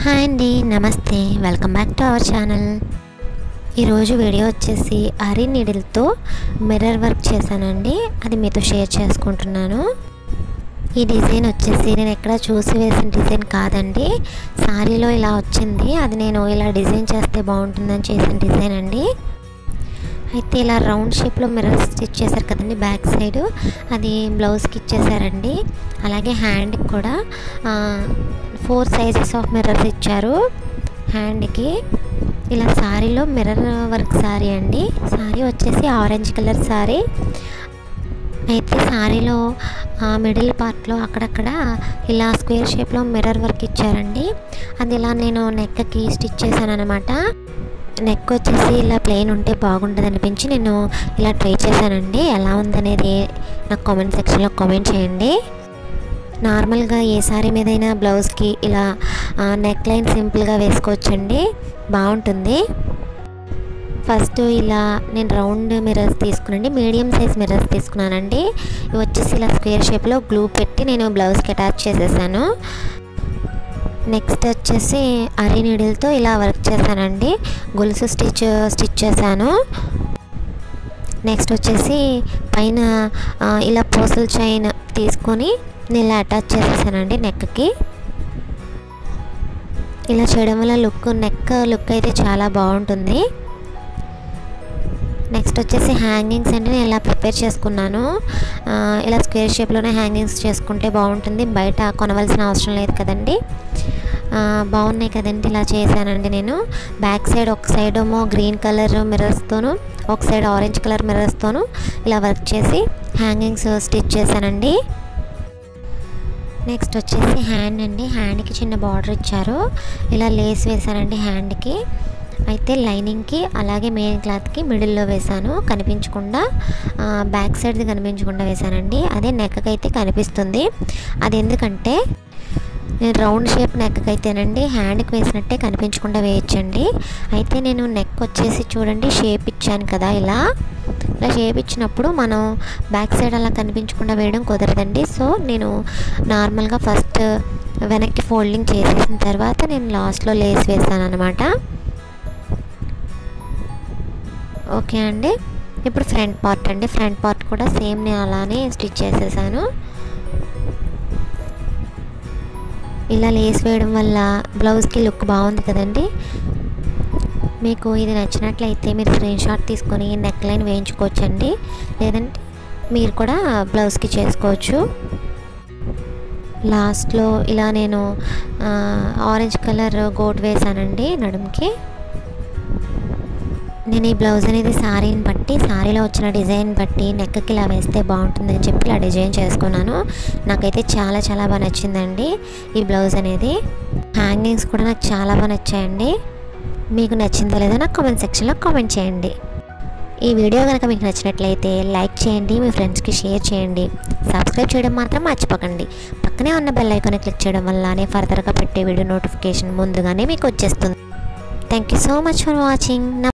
hi అండి నమస్తే welcome back to our channel ఈరోజు వీడియో వచ్చేసి అరి నీడిల్తో మిర్రర్ వర్క్ చేశానండి అది మీతో షేర్ చేసుకుంటున్నాను ఈ డిజైన్ వచ్చేసి నేను ఎక్కడ చూసి వేసిన డిజైన్ కాదండి శారీలో ఇలా వచ్చింది అది నేను ఇలా డిజైన్ చేస్తే బాగుంటుందని చేసిన డిజైన్ అండి అయితే ఇలా రౌండ్ షేప్లో మిర్రర్ స్టిచ్ చేశారు కదండి బ్యాక్ సైడ్ అది బ్లౌజ్కి ఇచ్చేసారండి అలాగే హ్యాండ్కి కూడా ఫోర్ సైజెస్ ఆఫ్ మిర్రర్స్ ఇచ్చారు హ్యాండ్కి ఇలా శారీలో మిర్రర్ వర్క్ శారీ అండి శారీ వచ్చేసి ఆరెంజ్ కలర్ శారీ అయితే శారీలో మిడిల్ పార్ట్లో అక్కడక్కడ ఇలా స్క్వేర్ షేప్లో మిర్రర్ వర్క్ ఇచ్చారండి అది ఇలా నేను నెక్కి స్టిచ్ చేశాను అనమాట నెక్ వచ్చేసి ఇలా ప్లెయిన్ ఉంటే బాగుంటుంది అనిపించి నేను ఇలా ట్రై చేశానండి ఎలా ఉందనేది నాకు కామెంట్ సెక్షన్లో కామెంట్ చేయండి నార్మల్గా ఏ సారీ మీదైనా బ్లౌజ్కి ఇలా నెక్ లైన్ సింపుల్గా వేసుకోవచ్చండి బాగుంటుంది ఫస్ట్ ఇలా నేను రౌండ్ మిర్రర్స్ తీసుకునండి మీడియం సైజ్ మిర్రర్స్ తీసుకున్నానండి ఇవి వచ్చేసి ఇలా స్క్వేర్ షేప్లో గ్లూ పెట్టి నేను బ్లౌజ్కి అటాచ్ చేసేసాను నెక్స్ట్ వచ్చేసి అరి నీడిల్తో ఇలా వర్క్ చేశానండి గొలుసు స్టిచ్ స్టిచ్ చేశాను నెక్స్ట్ వచ్చేసి పైన ఇలా పోసల్ చైన్ తీసుకొని నేను ఇలా అటాచ్ చేసేసానండి నెక్కి ఇలా చేయడం వల్ల లుక్ నెక్ లుక్ అయితే చాలా బాగుంటుంది నెక్స్ట్ వచ్చేసి హ్యాంగింగ్స్ అంటే నేను ఇలా ప్రిపేర్ చేసుకున్నాను ఇలా స్క్వేర్ షేప్లోనే హ్యాంగింగ్స్ చేసుకుంటే బాగుంటుంది బయట కొనవలసిన అవసరం లేదు కదండి బాగున్నాయి కదండి ఇలా చేశానండి నేను బ్యాక్ సైడ్ ఒక సైడ్ ఏమో గ్రీన్ కలర్ మిర్రర్స్తోను ఒక సైడ్ ఆరెంజ్ కలర్ మిర్రర్స్తోను ఇలా వర్క్ చేసి హ్యాంగింగ్స్ స్టిచ్ చేశానండి నెక్స్ట్ వచ్చేసి హ్యాండ్ అండి హ్యాండ్కి చిన్న బార్డర్ ఇచ్చారు ఇలా లేస్ వేసానండి హ్యాండ్కి అయితే లైనింగ్కి అలాగే మెయిన్ క్లాత్కి మిడిల్లో వేసాను కనిపించకుండా బ్యాక్ సైడ్ది కనిపించకుండా వేసానండి అదే నెక్కి అయితే కనిపిస్తుంది అది ఎందుకంటే నేను రౌండ్ షేప్ నెక్ అయితేనండి హ్యాండ్కి వేసినట్టే కనిపించకుండా వేయచ్చండి అయితే నేను నెక్ వచ్చేసి చూడండి షేప్ ఇచ్చాను కదా ఇలా ఇలా షేప్ ఇచ్చినప్పుడు మనం బ్యాక్ సైడ్ అలా కనిపించకుండా వేయడం కుదరదండి సో నేను నార్మల్గా ఫస్ట్ వెనక్కి ఫోల్డింగ్ చేసేసిన తర్వాత నేను లాస్ట్లో లేస్ వేసాను అనమాట ఓకే అండి ఇప్పుడు ఫ్రంట్ పార్ట్ అండి ఫ్రంట్ పార్ట్ కూడా సేమ్ నేను అలానే స్టిచ్ చేసేసాను ఇలా లేస్ వేయడం వల్ల బ్లౌజ్కి లుక్ బాగుంది కదండి మీకు ఇది నచ్చినట్లయితే మీరు స్క్రీన్ షాట్ తీసుకొని నెక్ లైన్ వేయించుకోవచ్చండి లేదంటే మీరు కూడా బ్లౌజ్కి చేసుకోవచ్చు లాస్ట్లో ఇలా నేను ఆరెంజ్ కలర్ గోట్ వేసానండి నడుముకి నేను ఈ బ్లౌజ్ అనేది శారీని బట్టి శారీలో వచ్చిన డిజైన్ బట్టి నెక్కి ఇలా వేస్తే బాగుంటుందని చెప్పి ఇలా డిజైన్ చేసుకున్నాను నాకైతే చాలా చాలా బాగా నచ్చిందండి ఈ బ్లౌజ్ అనేది హ్యాంగింగ్స్ కూడా నాకు చాలా బాగా నచ్చాయండి మీకు నచ్చిందో లేదో నాకు కామెంట్ సెక్షన్లో కామెంట్ చేయండి ఈ వీడియో కనుక మీకు నచ్చినట్లయితే లైక్ చేయండి మీ ఫ్రెండ్స్కి షేర్ చేయండి సబ్స్క్రైబ్ చేయడం మాత్రం మర్చిపోకండి పక్కనే ఉన్న బెల్ ఐకాన్ క్లిక్ చేయడం వల్లనే ఫర్దర్గా పెట్టే వీడియో నోటిఫికేషన్ ముందుగానే మీకు వచ్చేస్తుంది thank you so much for watching